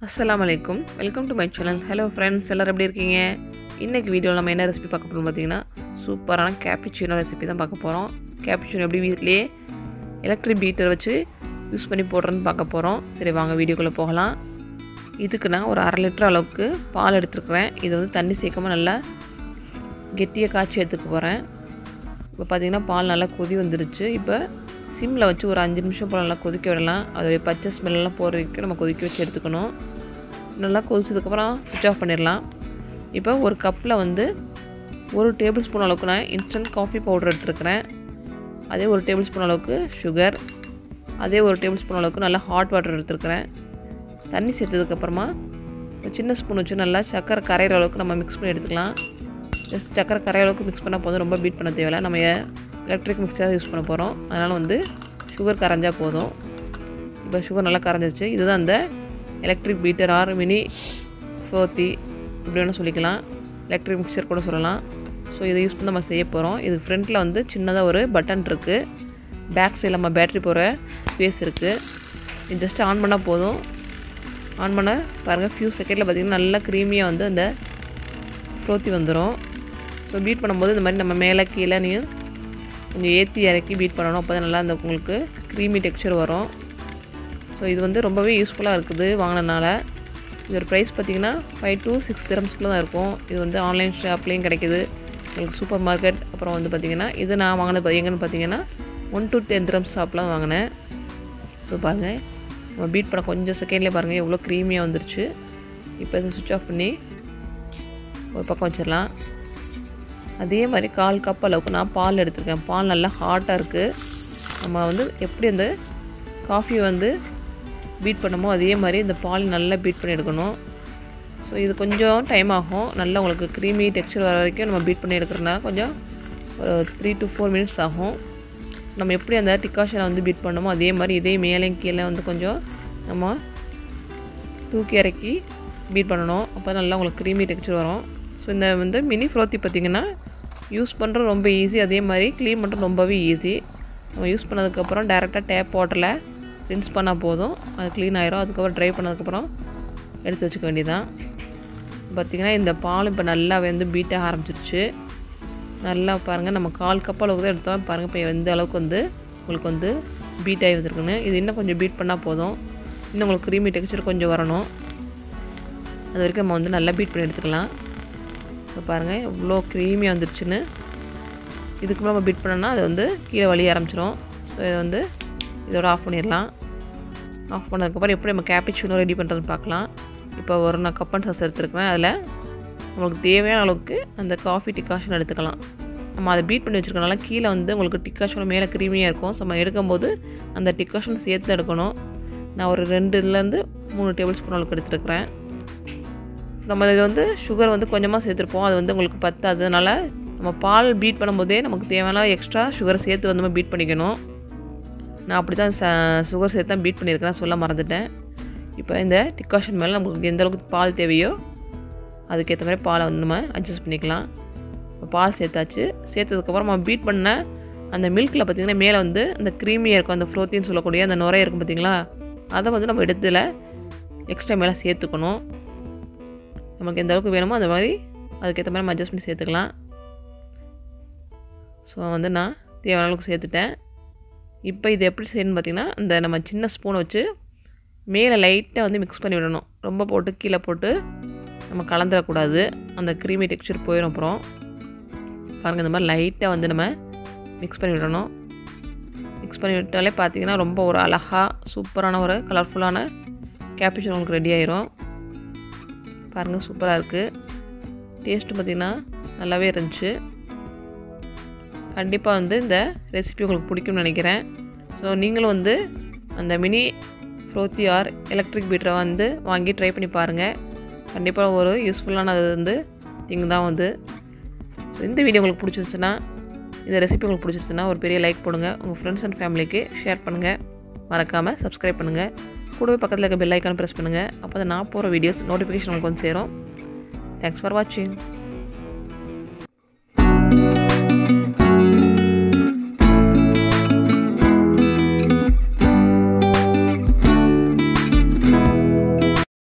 அஸ்ஸலாமு அலைக்கும் welcome to my channel hello friends எல்லோரும் எப்படி இருக்கீங்க இன்றைக்கி வீடியோவில் நம்ம என்ன ரெசிபி பார்க்க போகிறோம் பார்த்தீங்கன்னா சூப்பரான கேப்பிச்சினோ ரெசிபி தான் பார்க்க போகிறோம் கேப்பிச்சினோ எப்படி வீட்லேயே எலக்ட்ரிக் பீட்டர் வச்சு யூஸ் பண்ணி போடுறேன்னு பார்க்க போகிறோம் சரி வாங்க வீடியோக்குள்ளே போகலாம் இதுக்கு நான் ஒரு அரை லிட்டர் அளவுக்கு பால் எடுத்துருக்குறேன் இது வந்து தண்ணி சேர்க்காம நல்லா கெட்டியாக காய்ச்சி எடுத்துக்க போகிறேன் இப்போ பார்த்தீங்கன்னா பால் நல்லா கொதி வந்துருச்சு இப்போ சிம்மில் வச்சு ஒரு அஞ்சு நிமிஷம் போல் நல்லா கொதிக்க விடலாம் அதோடைய பச்சை ஸ்மெல்லாம் போகிற வரைக்கும் நம்ம கொதிக்க வச்சு எடுத்துக்கணும் நல்லா கொதிச்சதுக்கப்புறம் சுவிட்ச் ஆஃப் பண்ணிடலாம் இப்போ ஒரு கப்பில் வந்து ஒரு டேபிள் ஸ்பூன் அளவுக்கு நான் இன்ஸ்டன்ட் காஃபி பவுடர் எடுத்துருக்கிறேன் அதே ஒரு டேபிள் ஸ்பூன் அளவுக்கு சுகர் அதே ஒரு டேபிள் ஸ்பூன் அளவுக்கு நல்லா ஹாட் வாட்டர் எடுத்துருக்கிறேன் தண்ணி சேர்த்ததுக்கப்புறமா ஒரு சின்ன ஸ்பூன் வச்சு நல்லா சக்கரை கரையிற அளவுக்கு நம்ம மிக்ஸ் பண்ணி எடுத்துக்கலாம் ஜஸ்ட் சக்கரை கரையிற அளவுக்கு மிக்ஸ் பண்ணால் போதும் ரொம்ப பீட் பண்ண தேவையில்ல நம்ம எலக்ட்ரிக் மிக்சர் யூஸ் பண்ண போகிறோம் அதனால் வந்து சுகர் கரைஞ்சால் போதும் இப்போ சுகர் நல்லா கரைஞ்சிருச்சு இதுதான் அந்த electric beater or mini frother இப்படி வேணால் சொல்லிக்கலாம் எலக்ட்ரிக் மிக்சர் கூட சொல்லலாம் ஸோ இதை யூஸ் பண்ணி நம்ம செய்ய போகிறோம் இது ஃப்ரண்ட்டில் வந்து சின்னதாக ஒரு பட்டன் இருக்குது பேக் சைடில் நம்ம பேட்ரி போகிற ஸ்பேஸ் இருக்குது இது ஜஸ்ட் ஆன் பண்ணால் போதும் ஆன் பண்ண பாருங்கள் ஃபியூ செகண்டில் பார்த்திங்கன்னா நல்லா க்ரீமியாக வந்து அந்த ஃப்ரோத்தி வந்துடும் ஸோ பீட் பண்ணும்போது இந்த மாதிரி நம்ம மேலே கீழே நீங்கள் கொஞ்சம் ஏற்றி இறக்கி பீட் பண்ணணும் அப்போ தான் நல்லா அந்த உங்களுக்கு க்ரீமி டெக்ஸ்சர் வரும் ஸோ இது வந்து ரொம்பவே யூஸ்ஃபுல்லாக இருக்குது வாங்கினனால இதோட ப்ரைஸ் பார்த்திங்கன்னா ஃபைவ் டு சிக்ஸ் திரம்ஸ்க்குள்ள தான் இருக்கும் இது வந்து ஆன்லைன் ஷாப்லேயும் கிடைக்கிது உங்களுக்கு சூப்பர் மார்க்கெட் அப்புறம் வந்து பார்த்திங்கன்னா இது நான் வாங்கினது எங்கன்னு பார்த்தீங்கன்னா ஒன் டு டென் திரம்ஸ் ஷாப்லாம் வாங்கினேன் ஸோ பாருங்கள் நம்ம பீட் பண்ண கொஞ்சம் செகண்ட்லேயே பாருங்கள் எவ்வளோ க்ரீமியாக வந்துருச்சு இப்போ இதை சுவிட்ச் ஆஃப் பண்ணி ஒரு பக்கம் வச்சிடலாம் அதே மாதிரி கால் கப் அளவுக்கு நான் பால் எடுத்திருக்கேன் பால் நல்லா ஹாட்டாக இருக்குது நம்ம வந்து எப்படி அந்த காஃபி வந்து பீட் பண்ணமோ அதே மாதிரி இந்த பால் நல்லா பீட் பண்ணி எடுக்கணும் ஸோ இது கொஞ்சம் டைம் ஆகும் நல்லா உங்களுக்கு க்ரீமி டெக்ஸ்சர் வர வரைக்கும் நம்ம பீட் பண்ணி எடுக்கிறதுனா கொஞ்சம் ஒரு த்ரீ டு ஃபோர் மினிட்ஸ் ஆகும் நம்ம எப்படி அந்த டிக்காஷனை வந்து பீட் பண்ணமோ அதே மாதிரி இதே மேலே கீழே வந்து கொஞ்சம் நம்ம தூக்கி இறக்கி பீட் பண்ணணும் அப்போ நல்லா உங்களுக்கு க்ரீமி டெக்ஸ்சர் வரும் ஸோ இந்த வந்து மினி ஃப்ரோத்தி பார்த்திங்கன்னா யூஸ் பண்ணுறது ரொம்ப ஈஸி அதே மாதிரி க்ளீன் பண்ணுறது ரொம்பவே ஈஸி நம்ம யூஸ் பண்ணதுக்கப்புறம் டேரெக்டாக டேப் வாட்டரில் ரின்ஸ் பண்ணால் போதும் அது க்ளீன் ஆயிரும் அதுக்கப்புறம் ட்ரை பண்ணதுக்கப்புறம் எடுத்து வச்சுக்க வேண்டியதான் பார்த்திங்கன்னா இந்த பால் இப்போ நல்லா வந்து பீட்டாக ஆரம்பிச்சிருச்சு நல்லா பாருங்கள் நம்ம கால் கப் அளவுக்கு தான் எடுத்தோம் பாருங்கள் இப்போ எந்த அளவுக்கு வந்து உங்களுக்கு வந்து பீட் ஆகி வந்துருக்குன்னு இது இன்னும் கொஞ்சம் பீட் பண்ணால் போதும் இன்னும் உங்களுக்கு க்ரீமி டெக்ஸ்சர் கொஞ்சம் வரணும் அது வரைக்கும் நம்ம வந்து நல்லா பீட் பண்ணி எடுத்துக்கலாம் இப்போ பாருங்கள் எவ்வளோ க்ரீமியாக வந்துருச்சுன்னு இதுக்கு நம்ம பீட் பண்ணோன்னா அது வந்து கீழே வழிய ஆரம்பிச்சிடும் ஸோ இதை வந்து இதோட ஆஃப் பண்ணிடலாம் ஆஃப் பண்ணதுக்கப்புறம் எப்படி நம்ம கேப்பிச்சூனோ ரெடி பண்ணுறதுன்னு பார்க்கலாம் இப்போ ஒரு நான் கப்பன் சாஸ் எடுத்துருக்கிறேன் அதில் உங்களுக்கு தேவையான அளவுக்கு அந்த காஃபி டிகாஷன் எடுத்துக்கலாம் நம்ம அதை பீட் பண்ணி வச்சுருக்கனால கீழே வந்து உங்களுக்கு டிகாஷன் மேலே க்ரீமியாக இருக்கும் ஸோ நம்ம எடுக்கும்போது அந்த டிகாஷன் சேர்த்து எடுக்கணும் நான் ஒரு ரெண்டுலேருந்து மூணு டேபிள் ஸ்பூன் அளவுக்கு எடுத்துருக்கிறேன் நம்ம இதில் வந்து சுகர் வந்து கொஞ்சமாக சேர்த்துருப்போம் அது வந்து உங்களுக்கு பத்தாது அதனால் நம்ம பால் பீட் பண்ணும்போதே நமக்கு தேவையான எக்ஸ்ட்ரா சுகரை சேர்த்து வந்து நம்ம பீட் பண்ணிக்கணும் நான் அப்படி தான் ச சுகர் சேர்த்து தான் பீட் பண்ணியிருக்கிறேன் சொல்ல மறந்துட்டேன் இப்போ இந்த டிகாஷன் மேலே நமக்கு எந்த அளவுக்கு பால் தேவையோ அதுக்கேற்ற மாதிரி பாலை வந்து நம்ம அட்ஜஸ்ட் பண்ணிக்கலாம் இப்போ பால் சேர்த்தாச்சு சேர்த்ததுக்கப்புறம் நம்ம பீட் பண்ண அந்த மில்கில் பார்த்திங்கன்னா மேலே வந்து அந்த க்ரீமியாக இருக்கும் அந்த ஃப்ரோத்தின்னு சொல்லக்கூடிய அந்த நுரைய இருக்கும் பார்த்திங்களா அதை வந்து நம்ம இடத்துல எக்ஸ்ட்ரா மேலே சேர்த்துக்கணும் நமக்கு எந்த அளவுக்கு வேணுமோ அந்த மாதிரி அதுக்கேற்ற மாதிரி நம்ம அட்ஜஸ்ட் பண்ணி சேர்த்துக்கலாம் ஸோ வந்து நான் தேவையான அளவுக்கு சேர்த்துட்டேன் இப்போ இது எப்படி செய்யணும்னு பார்த்திங்கன்னா இந்த நம்ம சின்ன ஸ்பூனை வச்சு மேலே லைட்டாக வந்து மிக்ஸ் பண்ணி விடணும் ரொம்ப போட்டு கீழே போட்டு நம்ம கலந்துடக்கூடாது அந்த க்ரீமி டெக்ஸ்சர் போயிடும் அப்புறம் பாருங்கள் இந்த மாதிரி லைட்டாக வந்து நம்ம மிக்ஸ் பண்ணி விடணும் மிக்ஸ் பண்ணி விட்டாலே பார்த்திங்கன்னா ரொம்ப ஒரு அழகாக சூப்பரான ஒரு கலர்ஃபுல்லான கேப்பிச்சர் உங்களுக்கு ரெடி ஆயிரும் பாருங்கள் சூப்பராக இருக்குது டேஸ்ட்டு பார்த்திங்கன்னா நல்லாவே இருந்துச்சு கண்டிப்பாக வந்து இந்த ரெசிபி உங்களுக்கு பிடிக்கும்னு நினைக்கிறேன் ஸோ நீங்களும் வந்து அந்த மினி ஃப்ரோத்தி ஆர் எலக்ட்ரிக் பீட்டரை வந்து வாங்கி ட்ரை பண்ணி பாருங்கள் கண்டிப்பாக ஒரு யூஸ்ஃபுல்லான அது வந்து திங் தான் வந்து ஸோ இந்த வீடியோ உங்களுக்கு பிடிச்சிருச்சுன்னா இந்த ரெசிபி உங்களுக்கு பிடிச்சிருச்சுன்னா ஒரு பெரிய லைக் போடுங்க உங்கள் ஃப்ரெண்ட்ஸ் அண்ட் ஃபேமிலிக்கு ஷேர் பண்ணுங்கள் மறக்காமல் சப்ஸ்கிரைப் பண்ணுங்கள் கூடவே பக்கத்தில் இருக்க பெல் ஐக்கான் ப்ரெஸ் பண்ணுங்கள் அப்போ தான் நான் போகிற வீடியோஸ் நோட்டிஃபிகேஷன் உங்களுக்கு வந்து சேரும் தேங்க்ஸ் ஃபார் வாட்சிங்